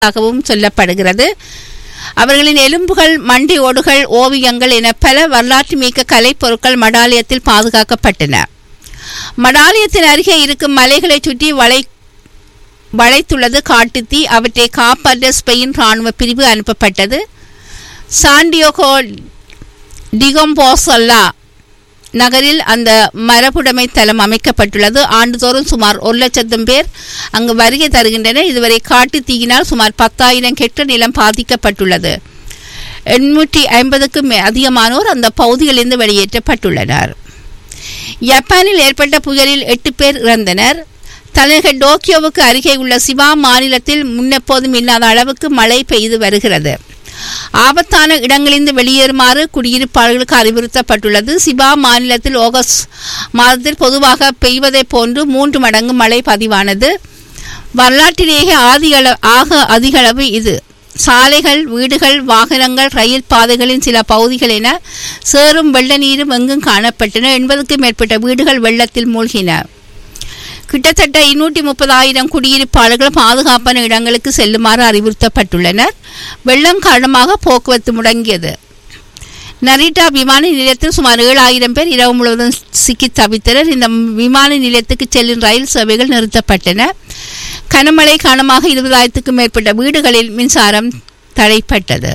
ஆகவும் சொல்லப்படுகிறது அவர்களின் எலும்புகள் மண்டி ஓடுகள் ஓவியங்கள் என பல வரலாற்று மிக்க கலைப்பொருட்கள் மடாலயத்தில் பாதுகாக்கப்பட்டன மடாலயத்தின் அருகே இருக்கும் மலைகளை சுற்றி வளை வளைத்துள்ளது காட்டுத்தீ அவற்றை காப்பாற்ற ஸ்பெயின் இராணுவ பிரிவு அனுப்பப்பட்டது சாண்டியோகோ டிகம்போசல்லா நகரில் அந்த மரபுடைமை தலம் அமைக்கப்பட்டுள்ளது ஆண்டுதோறும் சுமார் ஒரு லட்சத்தும் பேர் அங்கு வருகை தருகின்றனர் இதுவரை காட்டு தீயினால் சுமார் பத்தாயிரம் ஹெக்டர் நிலம் பாதிக்கப்பட்டுள்ளது எண்ணூற்றி ஐம்பதுக்கும் அதிகமானோர் அந்த பகுதிகளிலிருந்து வெளியேற்றப்பட்டுள்ளனர் ஜப்பானில் ஏற்பட்ட புயலில் எட்டு பேர் இறந்தனர் தலைநகர் டோக்கியோவுக்கு அருகே உள்ள சிவா மாநிலத்தில் முன்னெப்போதும் இல்லாத அளவுக்கு மழை பெய்து வருகிறது ஆபத்தான இடங்களிலிருந்து வெளியேறுமாறு குடியிருப்பாளர்களுக்கு அறிவுறுத்தப்பட்டுள்ளது சிபா மாநிலத்தில் ஆகஸ்ட் மாதத்தில் பொதுவாக பெய்வதைப் போன்று மூன்று மடங்கு மழை பதிவானது வரலாற்றிலேயே ஆதிகள ஆக அதிகளவு இது சாலைகள் வீடுகள் வாகனங்கள் ரயில் பாதைகளின் சில பகுதிகள் என சேரும் வெள்ள நீரும் எங்கும் காணப்பட்டன எண்பதுக்கும் மேற்பட்ட வீடுகள் வெள்ளத்தில் மூழ்கின கிட்டத்தட்ட இருநூற்றி முப்பதாயிரம் குடியிருப்பாளர்கள் பாதுகாப்பான இடங்களுக்கு செல்லுமாறு அறிவுறுத்தப்பட்டுள்ளனர் வெள்ளம் காரணமாக போக்குவரத்து முடங்கியது நரிட்டா விமான நிலையத்தில் சுமார் ஏழாயிரம் பேர் இரவு முழுவதும் சிக்கி தவித்தனர் இந்த விமான நிலையத்துக்கு செல்லும் ரயில் சேவைகள் நிறுத்தப்பட்டன கனமழை காரணமாக இருபதாயிரத்துக்கும் மேற்பட்ட வீடுகளில் மின்சாரம் தடைப்பட்டது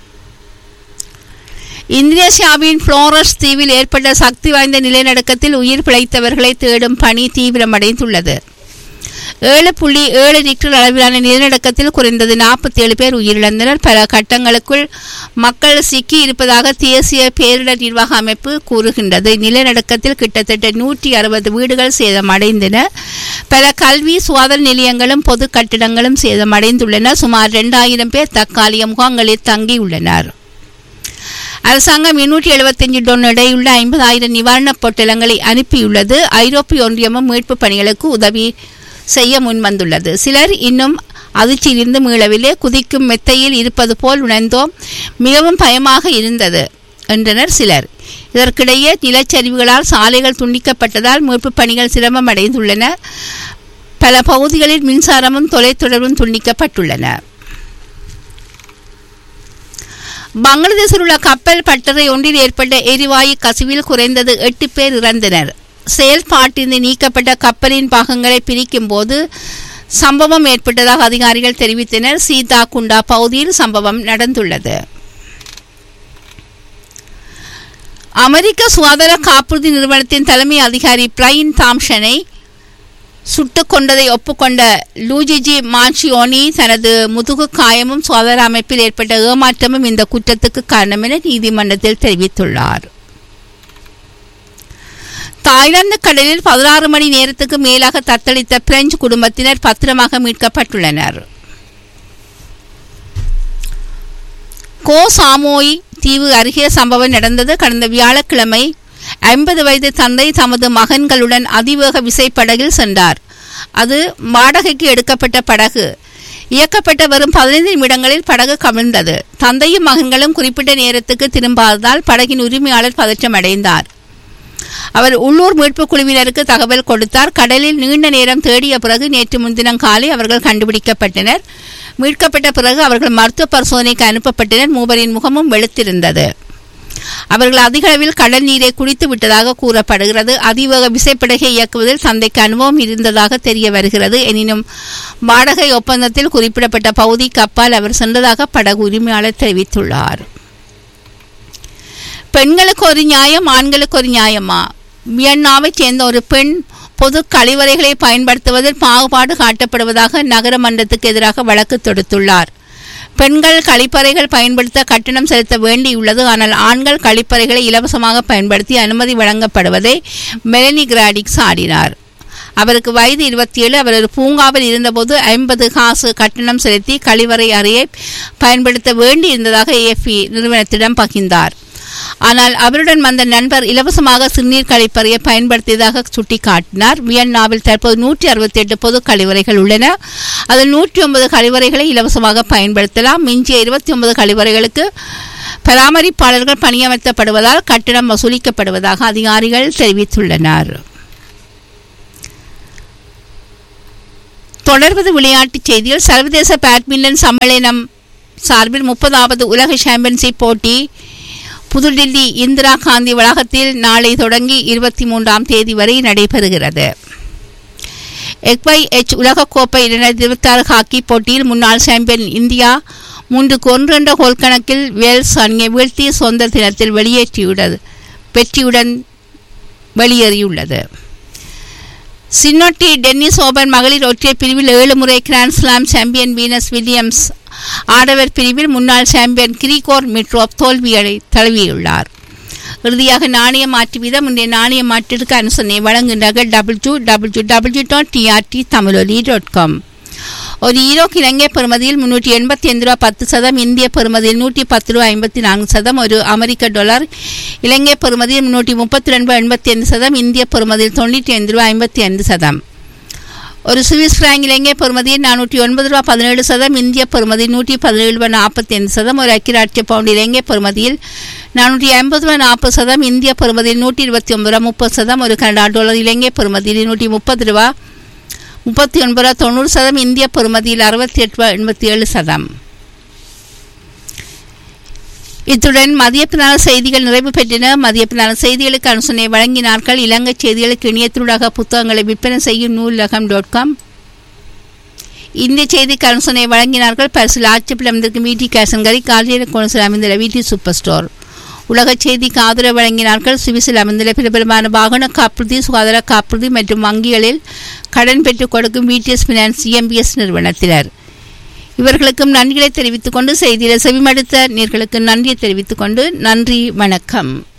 இந்தோனேசியாவின் புளோரஸ் தீவில் ஏற்பட்ட சக்தி வாய்ந்த நிலநடுக்கத்தில் உயிர் பிழைத்தவர்களை தேடும் பணி தீவிரமடைந்துள்ளது ஏழு புள்ளி ஏழு ரிக்டர் அளவிலான நிலநடுக்கத்தில் குறைந்தது நாற்பத்தி ஏழு பேர் உயிரிழந்தனர் பல கட்டங்களுக்குள் மக்கள் சிக்கி இருப்பதாக தேசிய பேரிடர் நிர்வாக அமைப்பு கூறுகின்றது நிலநடுக்கத்தில் கிட்டத்தட்ட நூற்றி அறுபது வீடுகள் சேதமடைந்தன பல கல்வி சுகாதார நிலையங்களும் பொது கட்டிடங்களும் சேதமடைந்துள்ளன சுமார் இரண்டாயிரம் பேர் தற்காலிக முகாம்களில் தங்கியுள்ளனர் அரசாங்கம் இருநூற்றி எழுபத்தஞ்சு டொன் எடையுள்ள ஐம்பதாயிரம் நிவாரணப் பொட்டலங்களை அனுப்பியுள்ளது ஐரோப்பிய ஒன்றியமும் மீட்பு பணிகளுக்கு உதவி செய்ய முன்வந்துள்ளது சிலர் இன்னும் அதிர்ச்சியிலிருந்து மீளவில்லை குதிக்கும் மெத்தையில் இருப்பது போல் உணர்ந்தோம் மிகவும் பயமாக இருந்தது என்றனர் சிலர் இதற்கிடையே நிலச்சரிவுகளால் சாலைகள் துண்டிக்கப்பட்டதால் மீட்பு பணிகள் சிரமம் அடைந்துள்ளன பல பகுதிகளில் மின்சாரமும் தொலைத்தொடர்பும் துண்டிக்கப்பட்டுள்ளன பங்களாதேஷில் உள்ள கப்பல் பட்டறை ஒன்றில் ஏற்பட்ட எரிவாயு கசிவில் குறைந்தது எட்டு பேர் இறந்தனர் செயல்பாட்டிலிருந்து நீக்கப்பட்ட கப்பலின் பாகங்களை பிரிக்கும் போது சம்பவம் ஏற்பட்டதாக அதிகாரிகள் தெரிவித்தனர் சீதா குண்டா பகுதியில் சம்பவம் நடந்துள்ளது அமெரிக்க சுகாதார காப்புறுதி நிறுவனத்தின் தலைமை அதிகாரி பிரைன் தாம்சனை சுட்டுக் கொண்டதை ஒப்புக்கொண்ட லூஜிஜி மான்சியோனி தனது முதுகு காயமும் சுகாதார அமைப்பில் ஏற்பட்ட ஏமாற்றமும் இந்த குற்றத்துக்கு காரணம் என நீதிமன்றத்தில் தெரிவித்துள்ளார் தாய்லாந்து கடலில் பதினாறு மணி நேரத்துக்கு மேலாக தத்தளித்த பிரெஞ்சு குடும்பத்தினர் பத்திரமாக மீட்கப்பட்டுள்ளனர் கோ சாமோய் தீவு அருகே சம்பவம் நடந்தது கடந்த வியாழக்கிழமை ஐம்பது வயது தந்தை தமது மகன்களுடன் அதிவேக விசைப்படகில் சென்றார் அது வாடகைக்கு எடுக்கப்பட்ட படகு இயக்கப்பட்ட வரும் பதினைந்து நிமிடங்களில் படகு கவிழ்ந்தது தந்தையும் மகன்களும் குறிப்பிட்ட நேரத்துக்கு திரும்பாததால் படகின் உரிமையாளர் பதற்றம் அடைந்தார் அவர் உள்ளூர் மீட்புக் குழுவினருக்கு தகவல் கொடுத்தார் கடலில் நீண்ட நேரம் தேடிய பிறகு நேற்று முன்தினம் காலை அவர்கள் கண்டுபிடிக்கப்பட்டனர் மீட்கப்பட்ட பிறகு அவர்கள் மருத்துவ பரிசோதனைக்கு அனுப்பப்பட்டனர் மூவரின் முகமும் வெளுத்திருந்தது அவர்கள் அதிக அளவில் கடல் நீரை குடித்து விட்டதாக கூறப்படுகிறது அதிவேக விசைப்படகை இயக்குவதில் தந்தைக்கு அனுபவம் இருந்ததாக தெரிய வருகிறது எனினும் வாடகை ஒப்பந்தத்தில் குறிப்பிடப்பட்ட பகுதி கப்பால் அவர் சென்றதாக படகு உரிமையாளர் தெரிவித்துள்ளார் பெண்களுக்கு ஒரு நியாயம் ஆண்களுக்கு ஒரு நியாயமா வியன்னாவைச் சேர்ந்த ஒரு பெண் பொது கழிவறைகளை பயன்படுத்துவதில் பாகுபாடு காட்டப்படுவதாக நகர மன்றத்துக்கு எதிராக வழக்கு தொடுத்துள்ளார் பெண்கள் கழிப்பறைகள் பயன்படுத்த கட்டணம் செலுத்த வேண்டியுள்ளது ஆனால் ஆண்கள் கழிப்பறைகளை இலவசமாக பயன்படுத்தி அனுமதி வழங்கப்படுவதை மெலனி கிராடிக் சாடினார் அவருக்கு வயது இருபத்தி ஏழு அவர் ஒரு பூங்காவில் இருந்தபோது ஐம்பது காசு கட்டணம் செலுத்தி கழிவறை அறையை பயன்படுத்த வேண்டியிருந்ததாக ஏஎஃப்இ நிறுவனத்திடம் பகிர்ந்தார் ஆனால் அவருடன் வந்த நண்பர் இலவசமாக சிறுநீர் கழிப்பறையை பயன்படுத்தியதாக சுட்டிக்காட்டினார் வியன்னாவில் தற்போது நூற்றி அறுபத்தி எட்டு பொது கழிவறைகள் உள்ளன அதில் நூற்றி ஒன்பது கழிவறைகளை இலவசமாக பயன்படுத்தலாம் மிஞ்சிய இருபத்தி ஒன்பது கழிவறைகளுக்கு பராமரிப்பாளர்கள் பணியமர்த்தப்படுவதால் கட்டணம் வசூலிக்கப்படுவதாக அதிகாரிகள் தெரிவித்துள்ளனர் தொடர்வது விளையாட்டுச் செய்திகள் சர்வதேச பேட்மிண்டன் சம்மேளனம் சார்பில் முப்பதாவது உலக சாம்பியன்ஷிப் போட்டி புதுடில்லி இந்திரா காந்தி வளாகத்தில் நாளை தொடங்கி இருபத்தி மூன்றாம் தேதி வரை நடைபெறுகிறது எச் உலகக்கோப்பை இரண்டாயிரத்தி இருபத்தாறு ஹாக்கி போட்டியில் முன்னாள் சாம்பியன் இந்தியா மூன்றுக்கு ஒன்று என்ற கோல் கணக்கில் வேல்ஸ் அணியை வீழ்த்தி சொந்த தினத்தில் வெளியேற்றியுள்ளது வெற்றியுடன் வெளியேறியுள்ளது சின்னொட்டி டென்னிஸ் ஓபன் மகளிர் ஒற்றையர் பிரிவில் ஏழு முறை grand slam champion Venus Williams ஆடவர் பிரிவில் முன்னாள் சாம்பியன் கிரிகோர் மிட்ரோப் தோல்வியடை தழுவியுள்ளார் இறுதியாக நாணய மாற்று வீதம் இன்றைய நாணய மாற்றிற்கு அனுசரணை வழங்குகின்றார்கள் W W W dot TRT Tamiloli dot com ஒரு ஈரோக்கு இலங்கை பெறுமதியில் முன்னூற்றி எண்பத்தி ஐந்து ரூபா பத்து சதம் இந்திய பெறுமதியில் நூற்றி பத்து ரூபா ஐம்பத்தி நான்கு சதம் ஒரு அமெரிக்க டாலர் இலங்கை பெறுமதியில் முன்னூற்றி முப்பத்தி ரெண்டு எண்பத்தி ஐந்து சதம் இந்திய பெறுமதியில் தொண்ணூற்றி ஐந்து ரூபா ஐம்பத்தி ஐந்து சதம் ஒரு சுவிஸ் பிராங்க் இலங்கை பெறுமதியில் நானூற்றி ஒன்பது ரூபா பதினேழு சதம் இந்திய பெறுமதியில் நூற்றி பதினேழு ரூபா நாற்பத்தி ஐந்து சதம் ஒரு ஐக்கிய பவுண்ட் இலங்கை பெறுமதியில் நானூற்றி ஐம்பது ரூபா நாற்பது சதம் இந்திய பெறுமதியில் நூற்றி இருபத்தி ஒன்பது ரூபா முப்பது சதம் ஒரு கனடா டாலர் இலங்கை பெறுமதியில் நூற்றி முப்பது ரூபா முப்பத்தி ஒன்பது ரூபா தொண்ணூறு சதம் இந்திய பெறுமதியில் அறுபத்தி எட்டு ரூபா எண்பத்தி ஏழு சதம் இத்துடன் மதிய பின்னால செய்திகள் நிறைவு பெற்றன மதிய பின்னால செய்திகளுக்கு அனுசரணை வழங்கினார்கள் இலங்கை செய்திகளுக்கு இணையத்தினூடாக புத்தகங்களை விற்பனை செய்யும் நூலகம் டாட் காம் இந்த செய்திக்கு அனுசரணை வழங்கினார்கள் பரிசில் ஆட்சிப்பில் அமைந்திருக்கும் வீட்டி கேசன்கரி காலையில் கொண்டு அமைந்துள்ள வீட்டி சூப்பர் ஸ்டோர் உலக செய்திக்கு ஆதரவு வழங்கினார்கள் சுவிஸில் அமைந்துள்ள பிரபலமான வாகன காப்புறுதி சுகாதார காப்புறுதி மற்றும் வங்கிகளில் கடன் பெற்றுக் கொடுக்கும் விடிஎஸ் பினான்ஸ் இஎம்பிஎஸ் நிறுவனத்தினர் இவர்களுக்கும் நன்றிகளை தெரிவித்துக் கொண்டு செய்தியில் செவிமடுத்த நேர்களுக்கு நன்றியை தெரிவித்துக் கொண்டு நன்றி வணக்கம்